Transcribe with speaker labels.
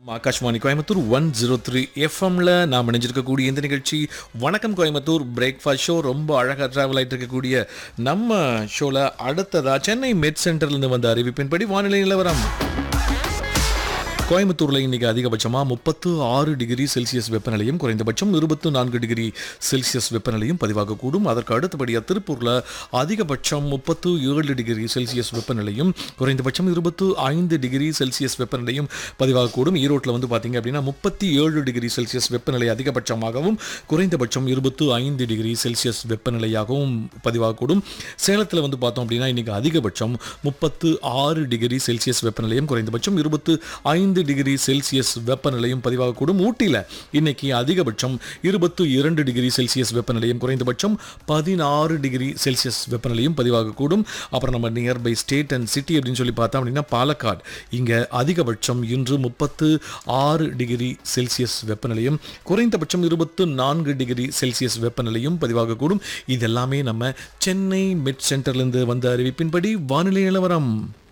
Speaker 1: Akashvani Coimbatore one zero three எஃப்எம்ல நாம் இணைஞ்சிருக்கக்கூடிய இந்த நிகழ்ச்சி வணக்கம் கோயம்புத்தூர் பிரேக்ஃபாஸ்ட் ஷோ ரொம்ப அழகாக ட்ராவல் ஆகிட்டு இருக்கக்கூடிய நம்ம ஷோவில் அடுத்ததா சென்னை மெட் சென்டர்லேருந்து வந்த அறிவிப்பின்படி வானிலை நிலவரம் கோயம்புத்தூரில் இன்னைக்கு அதிகபட்சமாக முப்பத்து ஆறு டிகிரி செல்சியஸ் வெப்பநிலையும் குறைந்தபட்சம் இருபத்து நான்கு டிகிரி செல்சியஸ் வெப்பநிலையும் பதிவாகக்கூடும் அதற்கு அடுத்தபடியாக திருப்பூரில் அதிகபட்சம் முப்பத்து ஏழு டிகிரி செல்சியஸ் வெப்பநிலையும் குறைந்தபட்சம் இருபத்து ஐந்து டிகிரி செல்சியஸ் வெப்பநிலையும் பதிவாகக்கூடும் ஈரோட்டில் வந்து பார்த்தீங்க அப்படின்னா முப்பத்தி ஏழு டிகிரி செல்சியஸ் வெப்பநிலை அதிகபட்சமாகவும் குறைந்தபட்சம் இருபத்து ஐந்து டிகிரி செல்சியஸ் வெப்பநிலையாகவும் பதிவாகக்கூடும் சேலத்தில் வந்து பார்த்தோம் அப்படின்னா இன்னைக்கு அதிகபட்சம் முப்பத்து ஆறு டிகிரி செல்சியஸ் வெப்பநிலையும் குறைந்தபட்சம் இருபத்து ஐந்து டிகிரி செல்சியஸ் வெப்பநிலையும் பதிவாகக்கூடும் ஊட்டியில் இன்னைக்கு அதிகபட்சம் இருபத்து இரண்டு டிகிரி செல்சியஸ் வெப்பநிலையும் குறைந்தபட்சம் பதினாறு டிகிரி செல்சியஸ் வெப்பநிலையும் பதிவாகக்கூடும் அப்புறம் நம்ம நியர்பை ஸ்டேட் அண்ட் சிட்டி அப்படின்னு சொல்லி பார்த்தோம் அப்படின்னா பாலக்காடு இங்கே அதிகபட்சம் இன்று முப்பத்து ஆறு டிகிரி செல்சியஸ் வெப்பநிலையும் குறைந்தபட்சம் இருபத்து நான்கு டிகிரி செல்சியஸ் வெப்பநிலையும் பதிவாகக்கூடும் இதெல்லாமே நம்ம சென்னை மிட் சென்டர்லேருந்து வந்த அறிவிப்பின்படி வானிலை நிலவரம்